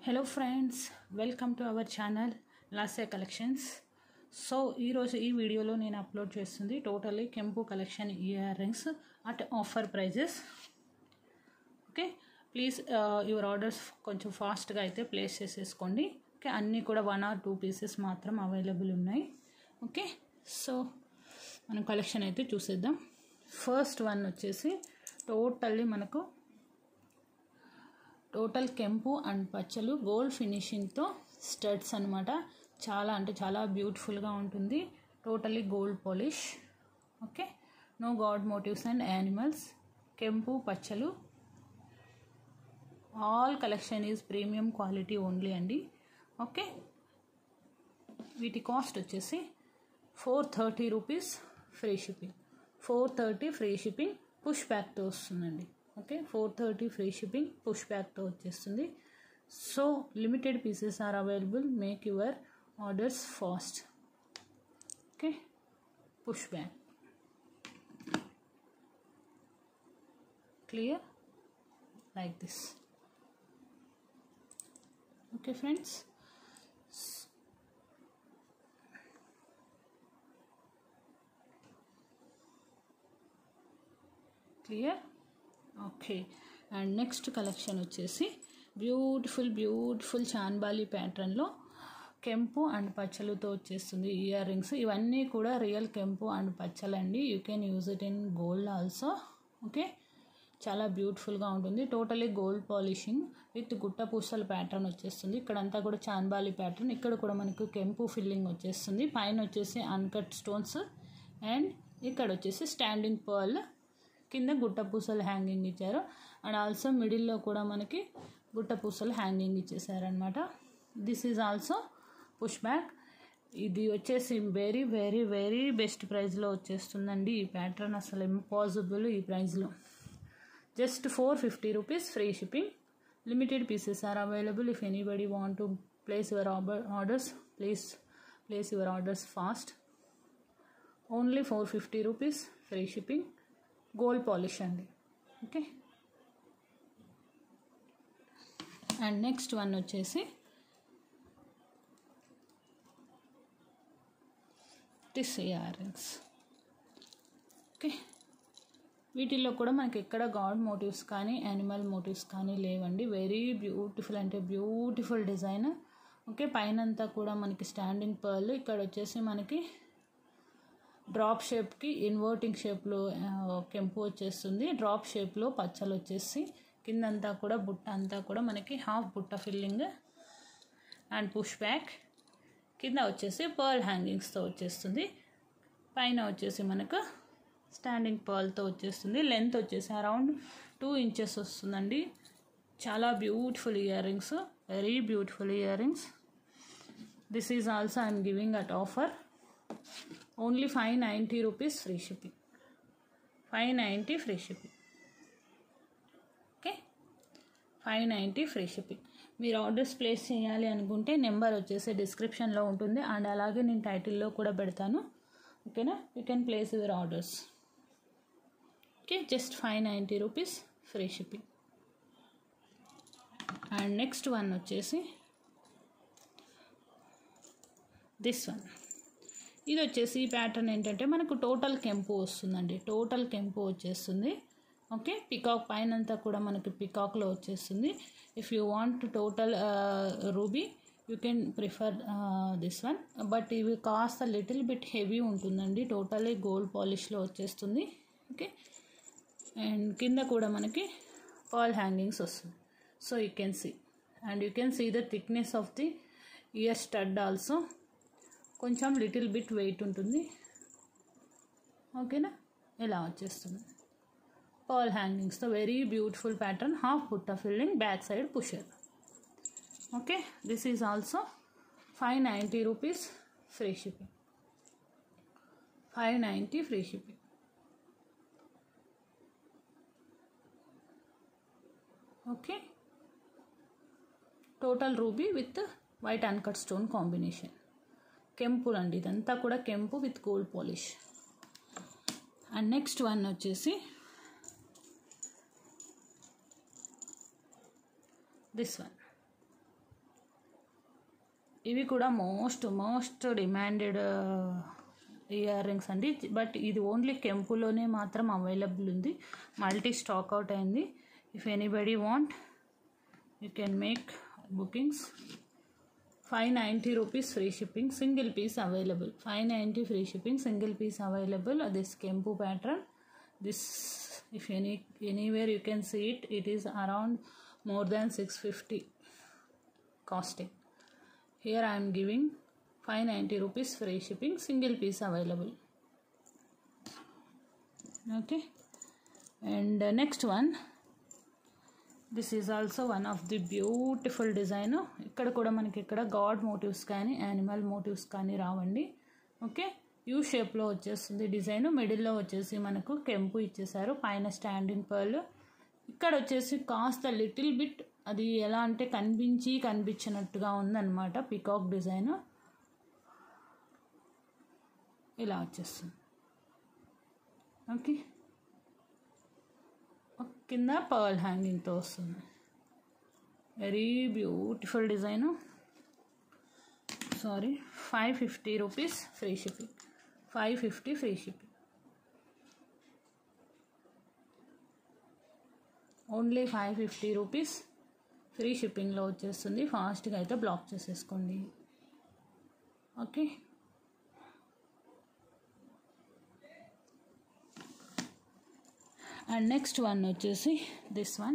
hello friends welcome to our channel Lasya collections so ఈరోజు ఈ వీడియోలో నేను అప్లోడ్ చేస్తుంది టోటలీ కెంపు collection ear rings at offer prices okay please your orders కొంచెం ఫాస్ట్గా అయితే ప్లేస్ చేసేసుకోండి ఓకే అన్నీ కూడా వన్ ఆర్ టూ పీసెస్ మాత్రం అవైలబుల్ ఉన్నాయి ఓకే సో మనం కలెక్షన్ అయితే చూసేద్దాం ఫస్ట్ వన్ వచ్చేసి టోటల్లీ మనకు టోటల్ కెంపు అండ్ పచ్చలు గోల్డ్ ఫినిషింగ్తో స్టడ్స్ అనమాట చాలా అంటే చాలా బ్యూటిఫుల్గా ఉంటుంది totally gold polish okay no god motives and animals కెంపు పచ్చలు all collection is premium quality only అండి ఓకే వీటి కాస్ట్ వచ్చేసి four thirty rupees free shipping four thirty free shipping push బ్యాక్తో వస్తుందండి okay four thirty free shipping push బ్యాక్తో వచ్చేస్తుంది so limited pieces are available make your orders fast okay push back clear like this okay friends clear okay and next collection వచ్చేసి beautiful beautiful chandbali ప్యాటర్న్లో కెంపు and పచ్చలతో వచ్చేస్తుంది ear rings ఇవన్నీ కూడా real కెంపు and పచ్చలండి you can use it in gold also okay చాలా బ్యూటిఫుల్గా ఉంటుంది టోటలీ గోల్డ్ పాలిషింగ్ విత్ గుట్ట పూసల ప్యాటర్న్ వచ్చేస్తుంది ఇక్కడంతా కూడా చాన్బాలి ప్యాటర్న్ ఇక్కడ కూడా మనకు కెంపు ఫిల్లింగ్ వచ్చేస్తుంది పైన వచ్చేసి అన్కట్ స్టోన్స్ అండ్ ఇక్కడ వచ్చేసి స్టాండింగ్ పర్ల్ కింద గుట్ట పూసలు హ్యాంగింగ్ ఇచ్చారు అండ్ ఆల్సో మిడిల్లో కూడా మనకి గుట్ట పూసలు హ్యాంగింగ్ ఇచ్చేసారనమాట this is also push back ఇది వచ్చేసి వెరీ వెరీ వెరీ బెస్ట్ ప్రైస్లో వచ్చేస్తుందండి ఈ ప్యాటర్న్ అసలు ఇంపాసిబుల్ ఈ ప్రైస్లో just four fifty rupees free shipping limited pieces are available if anybody want to place your orders please place your orders fast only four fifty rupees free shipping gold polish అండి okay and next one వచ్చేసి this earrings okay వీటిల్లో కూడా మనకి ఎక్కడ god motifs కానీ animal motives కానీ లేవండి very beautiful అంటే బ్యూటిఫుల్ డిజైన్ ఓకే పైనంతా కూడా మనకి స్టాండింగ్ పర్ల్ ఇక్కడ వచ్చేసి మనకి డ్రాప్ షేప్కి ఇన్వర్టింగ్ షేప్లో కెంపు వచ్చేస్తుంది డ్రాప్ షేప్లో పచ్చలు వచ్చేసి కిందంతా కూడా బుట్ట అంతా కూడా మనకి హాఫ్ బుట్ట ఫిల్లింగ్ అండ్ పుష్ బ్యాక్ కింద వచ్చేసి పర్ల్ హ్యాంగింగ్స్తో వచ్చేస్తుంది పైన వచ్చేసి మనకు స్టాండింగ్ పర్ల్తో వచ్చేస్తుంది లెంత్ వచ్చేసి అరౌండ్ టూ ఇంచెస్ వస్తుందండి చాలా beautiful ear rings very beautiful ear rings this is also I'm giving at offer only five ninety rupees free shipping five ninety free shipping okay five ninety free shipping మీరు orders place చేయాలి అనుకుంటే number వచ్చేసి డిస్క్రిప్షన్లో ఉంటుంది and అలాగే నేను టైటిల్లో కూడా పెడతాను ఓకేనా you can place your orders okay just five ninety rupees free shipping and next one వచ్చేసి దిస్ వన్ ఇది వచ్చేసి ఈ ప్యాటర్న్ ఏంటంటే మనకు టోటల్ కెంపు వస్తుందండి టోటల్ కెంపు వచ్చేస్తుంది ఓకే పికాక్ పైన అంతా కూడా మనకి పికాక్లో వచ్చేస్తుంది if you want total ruby you can prefer this one but ఇవి కాస్త లిటిల్ బిట్ హెవీ ఉంటుందండి టోటలీ గోల్డ్ పాలిష్లో వచ్చేస్తుంది ఓకే అండ్ కింద కూడా మనకి పాల్ హ్యాంగింగ్స్ వస్తుంది so you can see and you can see the thickness of the ear stud also కొంచెం లిటిల్ బిట్ వెయిట్ ఉంటుంది ఓకేనా ఇలా వచ్చేస్తుంది పర్ల్ హ్యాంగింగ్స్తో వెరీ బ్యూటిఫుల్ ప్యాటర్న్ హాఫ్ బుట్ట filling back side pusher okay this is also five ninety rupees free shipping five ninety free shipping okay total ruby with white uncut stone combination కెంపు అండి ఇదంతా కూడా కెంపు with gold polish and next one వచ్చేసి this one ఇవి కూడా most most demanded ear rings అండి but ఇది ఓన్లీ కెంపులోనే మాత్రం అవైలబుల్ ఉంది మల్టీ స్టాక్ అవుట్ అయింది if anybody want you can make bookings five ninety rupees free shipping single piece available five ninety free shipping single piece available this కెంపు pattern this if any anywhere you can see it it is around more than 650 costing here i am giving 590 rupees free shipping single piece available okay and uh, next one this is also one of the beautiful design ఇక్కడ కూడా మనకి ఇక్కడ god motifs కానీ animal motives కానీ రావండి okay you షేప్లో వచ్చేస్తుంది design మిడిల్లో వచ్చేసి మనకు కెంపు ఇచ్చేసారు పైన స్టాండింగ్ పర్ల్ ఇక్కడ వచ్చేసి కాస్త లిటిల్ బిట్ అది ఎలా అంటే కనిపించి కనిపించినట్టుగా ఉందన్నమాట పికాక్ డిజైన్ ఇలా వచ్చేస్తుంది ఓకే కింద పర్ల్ హ్యాంగింగ్తో వస్తుంది very beautiful design sorry five fifty rupees free shipping five fifty free shipping only five fifty rupees free షిప్పింగ్లో వచ్చేస్తుంది ఫాస్ట్గా అయితే బ్లాక్ చేసేసుకోండి ఓకే అండ్ నెక్స్ట్ వన్ వచ్చేసి this one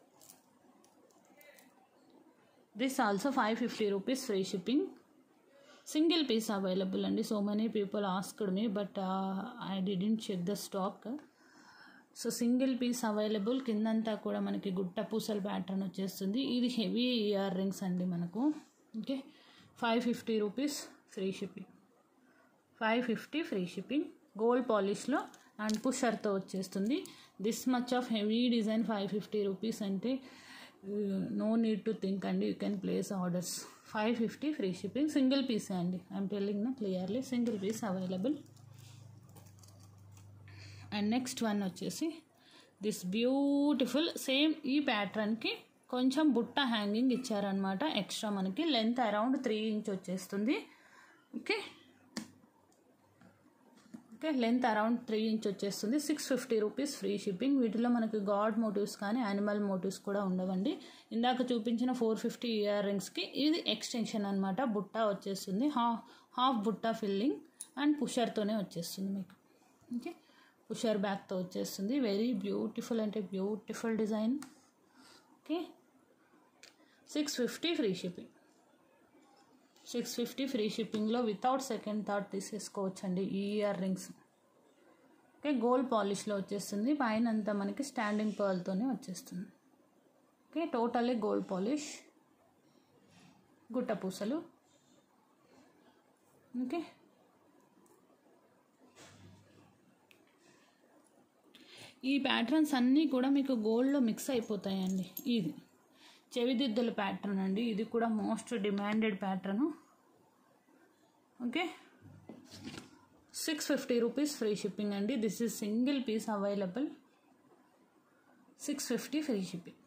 this also five fifty rupees free shipping single piece available అండి so many people asked me but I didn't check the stock so single piece available కిందంతా కూడా మనకి గుట్ట పూసల pattern వచ్చేస్తుంది ఇది heavy year rings అండి మనకు okay five fifty rupees free shipping five fifty free shipping gold పాలిష్లో అండ్ పుషర్తో వచ్చేస్తుంది this much of heavy design five fifty rupees అంటే నో నీడ్ టు థింక్ అండి you can place orders five fifty free shipping single పీసే అండి I'm telling నా clearly single piece available and next one వచ్చేసి this beautiful same ఈ ప్యాటర్న్కి కొంచెం బుట్ట హ్యాంగింగ్ ఇచ్చారనమాట ఎక్స్ట్రా మనకి లెంత్ అరౌండ్ త్రీ ఇంచ్ వచ్చేస్తుంది okay okay length around three inch వచ్చేస్తుంది six fifty rupees free shipping వీటిలో మనకి గాడ్ మోటివ్స్ కానీ యానిమల్ మోటివ్స్ కూడా ఉండవండి ఇందాక చూపించిన ఫోర్ ఫిఫ్టీ ఇయర్ రింగ్స్కి ఇది ఎక్స్టెన్షన్ అనమాట బుట్ట వచ్చేస్తుంది హా హాఫ్ బుట్ట ఫిల్లింగ్ అండ్ పుషర్తోనే వచ్చేస్తుంది మీకు ఓకే పుషర్ బ్యాక్తో వచ్చేస్తుంది వెరీ బ్యూటిఫుల్ అంటే beautiful design okay six fifty free shipping six fifty free షిప్పింగ్లో వితౌట్ సెకండ్ థాట్ తీసేసుకోవచ్చు అండి ఈ ఇయర్ రింగ్స్ ఓకే గోల్డ్ పాలిష్లో వచ్చేస్తుంది పైన అంతా మనకి స్టాండింగ్ పర్ల్తోనే వచ్చేస్తుంది ఓకే టోటల్లీ గోల్డ్ పాలిష్ గుట్ట పూసలు ఓకే ఈ ప్యాటర్న్స్ అన్నీ కూడా మీకు గోల్డ్లో మిక్స్ అయిపోతాయండి ఇది చెవిదిద్దుల ప్యాటర్న్ అండి ఇది కూడా most demanded pattern okay six fifty rupees free shipping అండి this is single piece available six fifty free shipping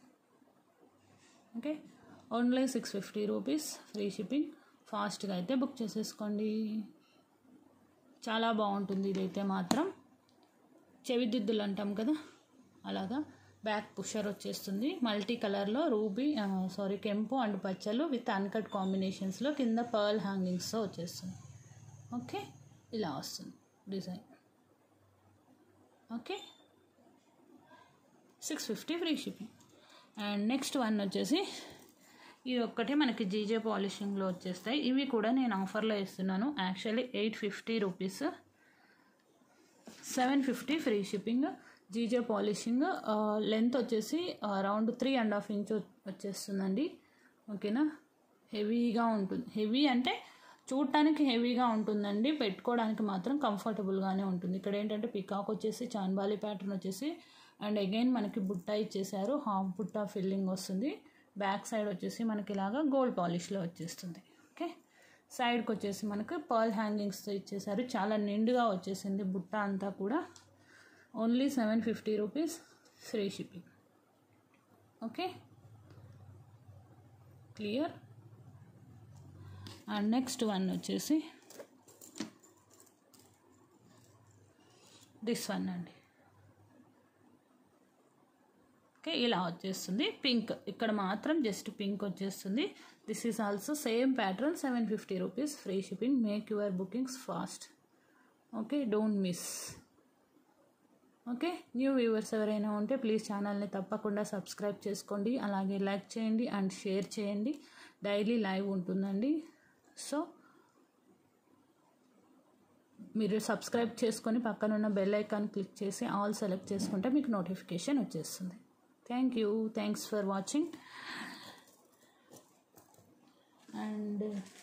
okay only six fifty rupees free shipping ఫాస్ట్గా అయితే బుక్ చేసేసుకోండి చాలా బాగుంటుంది ఇదైతే మాత్రం చెవిదిద్దులు అంటాం కదా అలాగా బ్యాక్ పుషర్ వచ్చేస్తుంది మల్టీ కలర్లో రూబీ సారీ కెంపు అండ్ పచ్చలు విత్ అన్కట్ కాంబినేషన్స్లో కింద పర్ల్ హ్యాంగింగ్స్తో వచ్చేస్తుంది ఓకే ఇలా వస్తుంది design okay six fifty free shipping and next one వచ్చేసి ఇది ఒక్కటే మనకి జీజే పాలిషింగ్లో వచ్చేస్తాయి ఇవి కూడా నేను ఆఫర్లో ఇస్తున్నాను actually eight fifty rupees seven fifty free shipping GJ polishing length వచ్చేసి around three and half inch వచ్చేస్తుందండి ఓకేనా హెవీగా ఉంటుంది హెవీ అంటే చూడటానికి హెవీగా ఉంటుందండి పెట్టుకోవడానికి మాత్రం కంఫర్టబుల్గానే ఉంటుంది ఇక్కడ ఏంటంటే పికాక్ వచ్చేసి చాన్బాలి ప్యాటర్న్ వచ్చేసి అండ్ అగైన్ మనకి బుట్ట ఇచ్చేసారు హాఫ్ బుట్ట ఫిల్లింగ్ వస్తుంది బ్యాక్ సైడ్ వచ్చేసి మనకి ఇలాగా గోల్డ్ పాలిష్లో వచ్చేస్తుంది ఓకే సైడ్కి వచ్చేసి మనకు పర్ల్ హ్యాంగింగ్స్తో ఇచ్చేసారు చాలా నిండుగా వచ్చేసింది బుట్ట అంతా కూడా only seven fifty rupees free shipping okay clear and next one వచ్చేసి దిస్ వన్ అండి ఓకే ఇలా వచ్చేస్తుంది పింక్ ఇక్కడ మాత్రం జస్ట్ పింక్ వచ్చేస్తుంది this is also same pattern seven fifty rupees free shipping make your bookings fast okay don't miss okay new viewers ఎవరైనా ఉంటే please ఛానల్ని తప్పకుండా సబ్స్క్రైబ్ చేసుకోండి అలాగే లైక్ చేయండి అండ్ షేర్ చేయండి డైలీ లైవ్ ఉంటుందండి సో మీరు సబ్స్క్రైబ్ చేసుకొని పక్కనున్న బెల్ ఐకాన్ క్లిక్ చేసి ఆల్ సెలెక్ట్ చేసుకుంటే మీకు నోటిఫికేషన్ వచ్చేస్తుంది thank you thanks for watching and